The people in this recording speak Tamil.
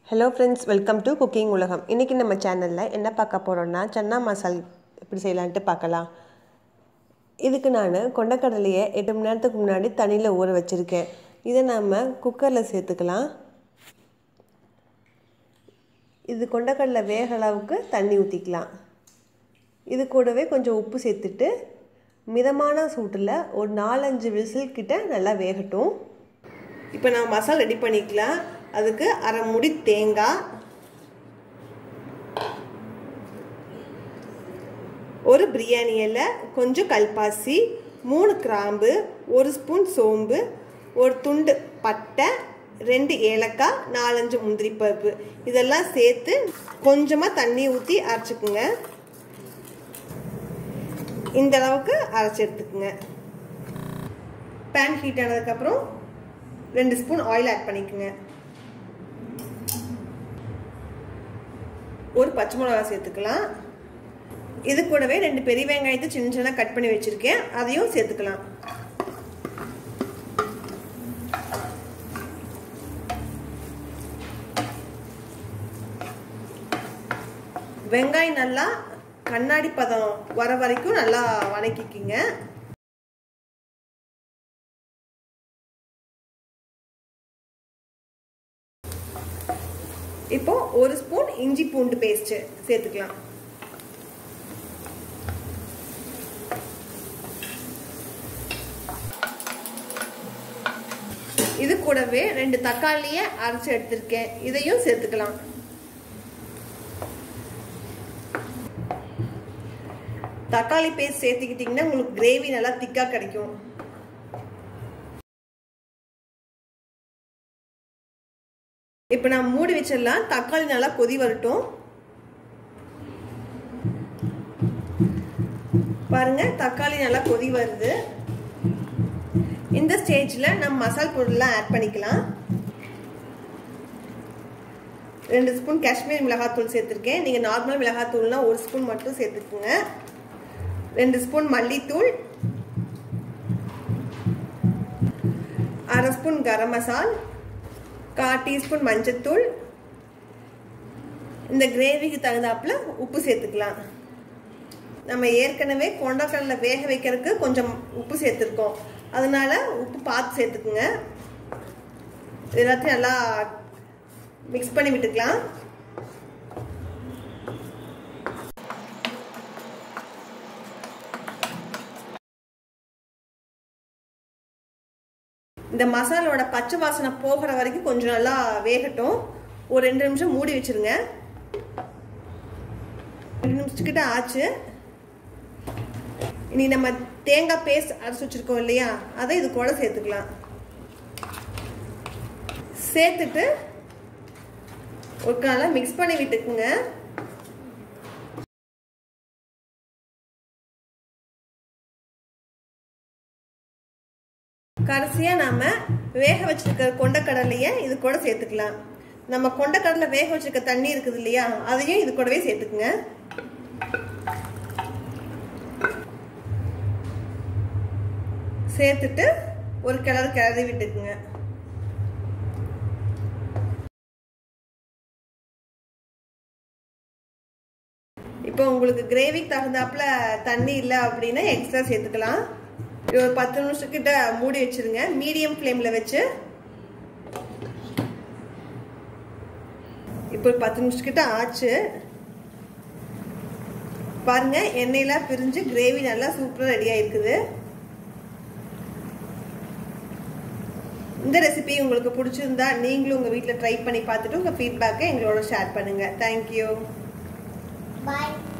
Hello friends welcome to cooking உலகம் இன்றைக்கி நம்ம சேனலில் என்ன பார்க்க போகிறோம்னா சன்னா மசால் எப்படி செய்யலான்ட்டு பார்க்கலாம் இதுக்கு நான் கொண்டக்கடலையை எட்டு மணி நேரத்துக்கு முன்னாடி தண்ணியில் ஊற வச்சுருக்கேன் இதை நம்ம குக்கரில் சேர்த்துக்கலாம் இது கொண்டக்கடலை வேக அளவுக்கு தண்ணி ஊற்றிக்கலாம் இது கூடவே கொஞ்சம் உப்பு சேர்த்துட்டு மிதமான சூட்டில் ஒரு நாலஞ்சு விசில் கிட்ட நல்லா வேகட்டும் இப்போ நான் மசாலா ரெடி பண்ணிக்கலாம் அதுக்கு அரை முடி தேங்காய் ஒரு பிரியாணி இலை கொஞ்சம் கல்பாசி மூணு கிராம்பு ஒரு ஸ்பூன் சோம்பு ஒரு துண்டு பட்டை ரெண்டு ஏலக்காய் நாலஞ்சு முந்திரி பருப்பு இதெல்லாம் சேர்த்து கொஞ்சமாக தண்ணி ஊற்றி அரைச்சிக்குங்க இந்த அளவுக்கு அரைச்சி எடுத்துக்குங்க பேன் ஹீட் ஆனதுக்கப்புறம் ரெண்டு ஸ்பூன் ஆயில் ஆட் பண்ணிக்கோங்க ஒரு பச்சை மிளகா சேர்த்துக்கலாம் இது கூடவே ரெண்டு பெரிய வெங்காயத்தை சின்ன சின்ன கட் பண்ணி வச்சுருக்கேன் அதையும் சேர்த்துக்கலாம் வெங்காயம் நல்லா கண்ணாடி பதம் வர வரைக்கும் நல்லா வதக்கிக்கிங்க இப்போ ஒரு ஸ்பூன் இஞ்சி பூண்டு பேஸ்ட் சேர்த்துக்கலாம் இது கூடவே ரெண்டு தக்காளிய அரைச்சு எடுத்திருக்கேன் இதையும் சேர்த்துக்கலாம் தக்காளி பேஸ்ட் சேர்த்துக்கிட்டீங்கன்னா உங்களுக்கு கிரேவி நல்லா திக்கா கிடைக்கும் இப்போ நான் மூடி வச்சிடலாம் தக்காளி நல்லா கொதி வரட்டும் பாருங்க தக்காளி நல்லா கொதி வருது இந்த ஸ்டேஜில் நம்ம மசால் பொருள்லாம் ஆட் பண்ணிக்கலாம் ரெண்டு ஸ்பூன் காஷ்மீர் மிளகாத்தூள் சேர்த்துருக்கேன் நீங்கள் நார்மல் மிளகாத்தூள்னா ஒரு ஸ்பூன் மட்டும் சேர்த்துக்குங்க ரெண்டு ஸ்பூன் மல்லித்தூள் அரை ஸ்பூன் கரம் மசால் கால் டீஸ்பூன் மஞ்சத்தூள் இந்த கிரேவிக்கு தகுந்தாப்புல உப்பு சேர்த்துக்கலாம் நம்ம ஏற்கனவே கொண்டக்கடலை வேக வைக்கிறதுக்கு கொஞ்சம் உப்பு சேர்த்துருக்கோம் அதனால உப்பு பார்த்து சேர்த்துக்குங்க எல்லாத்தையும் நல்லா மிக்ஸ் பண்ணி விட்டுக்கலாம் இந்த மசாலோட பச்சை வாசனை போகிற வரைக்கும் கொஞ்சம் நல்லா வேகட்டும் ஒரு ரெண்டு நிமிஷம் மூடி வச்சிருங்க ரெண்டு நிமிஷத்துக்கிட்ட ஆச்சு இனி நம்ம தேங்காய் பேஸ்ட் அரைச்சி வச்சிருக்கோம் இல்லையா அதை இது கூட சேர்த்துக்கலாம் சேர்த்துட்டு ஒரு காலம் மிக்ஸ் பண்ணி விட்டுக்குங்க கடைசியா நாம வேக வச்சிருக்கிற கொண்டக்கடலைய இது கூட சேர்த்துக்கலாம் நம்ம கொண்டக்கடலை வேக வச்சிருக்க தண்ணி இருக்குது இல்லையா அதையும் இது கூடவே சேர்த்துக்குங்க சேர்த்துட்டு ஒரு கிளறு கிளறி விட்டுக்குங்க இப்போ உங்களுக்கு கிரேவிக்கு தகுந்தாப்புல தண்ணி இல்லை அப்படின்னா எக்ஸ்ட்ரா சேர்த்துக்கலாம் ஒரு பத்து நிமிஷத்துக்கிட்ட மூடி வச்சிருங்க மீடியம் ஃப்ளேமில் வச்சு இப்போ பத்து நிமிஷத்துக்கிட்ட ஆச்சு பாருங்க எண்ணெயெல்லாம் பிரிஞ்சு கிரேவி நல்லா சூப்பராக ரெடி ஆயிருக்குது இந்த ரெசிபி உங்களுக்கு பிடிச்சிருந்தா நீங்களும் உங்கள் வீட்டில் ட்ரை பண்ணி பார்த்துட்டு உங்கள் ஃபீட்பேக்கை எங்களோட ஷேர் பண்ணுங்கள் தேங்க்யூ Bye.